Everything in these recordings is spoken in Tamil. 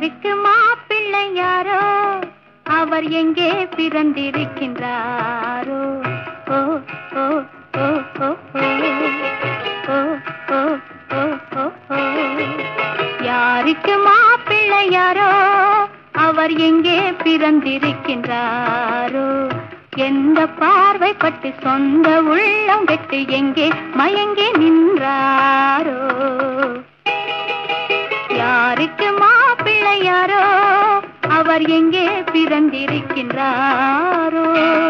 யாருக்கு மாப்பிள்ளை யாரோ அவர் எங்கே பிறந்திருக்கின்றாரோ ஓ ஓ ஓ ஓ ஓ ஓ ஓ ஓ ஓ ஓ யாருக்கு மாப்பிள்ளை யாரோ அவர் எங்கே பிறந்திருக்கின்றாரோ எந்த பார்வைப்பட்டு சொந்த உள்ளம் கெட்டு எங்கே மயங்கி நின்றாரோ யாருக்கு மாப்பிள்ளை யாரோ அவர் எங்கே பிறந்திருக்கின்றாரோ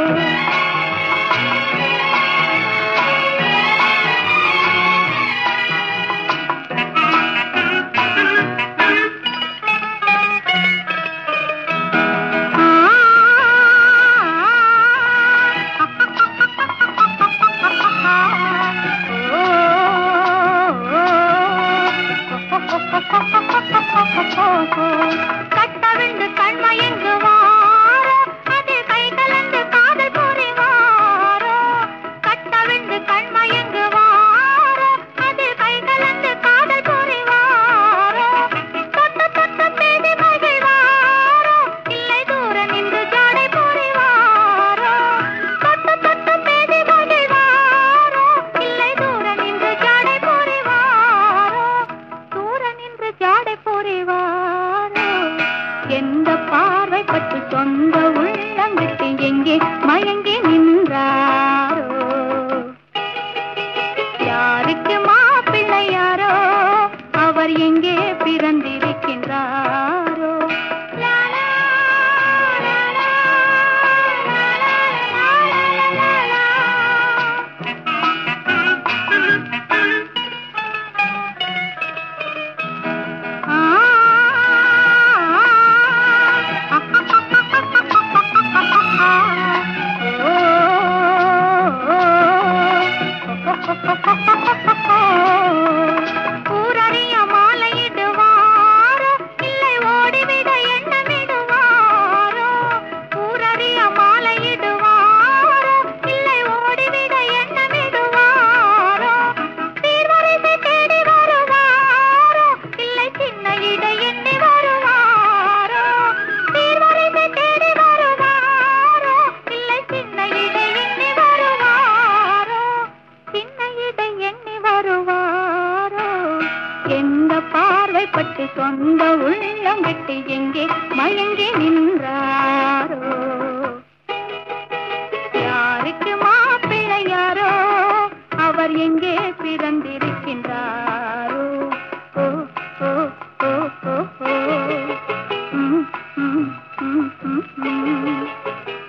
கட்டவிழ்ந்து கண்மயங்குவாரோ அது கை கலந்து காதல் புரிவாரோ கட்டவிழ்ந்து கண்மயங்குவாரோ அது கை கலந்து காதல் புரிவாரோ தொட்டு தொட்டு பேசி மகிழ்வாரோ இல்லை தூர நின்று ஜாடை புரிவாரோ தொட்டு தொட்டு பேசி மகிழ்வாரோ இல்லை தூர நின்று ஜாடை புரிவாரோ தூர நின்று ஜாடை புரிவாரோ எந்த பார்வைப்பட்டு சொந்த உள்ளம் விட்டு எங்கே மயங்கி நின்றாரோ யாருக்கு மாப்பிள்ளை யாரோ அவர் எங்கே பிறந்திருக்கின்றாரோ லா, லா, லா, லா, லா, லா, லா, லா, லா. ஊரறிய மாலையிடுவாரோ இல்லை ஓடிவிட எண்ணமிடுவாரோ ஊரறிய மாலையிடுவாரோ இல்லை ஓடிவிட எண்ணமிடுவாரோ சீர்வரிசை தேடி வருவாரோ இல்லை சின்ன இடை எண்ணி வருவாரோ சீர்வரிசை தேடி வருவாரோ இல்லை சின்ன இடை எண்ணி வருவாரோ சின்ன இடை எண்ணி வருவாரோ எந்த பார்வைப்பட்டு சொந்த உள்ளம் விட்டு எங்கே மயங்கி நின்றாரோ யாருக்கு மாப்பிள்ளை யாரோ அவர் எங்கே பிறந்திருக்கின்றாரோ ஓ ஓ ஓ ஓ ஓ ம், ம், ம், ம், ம்.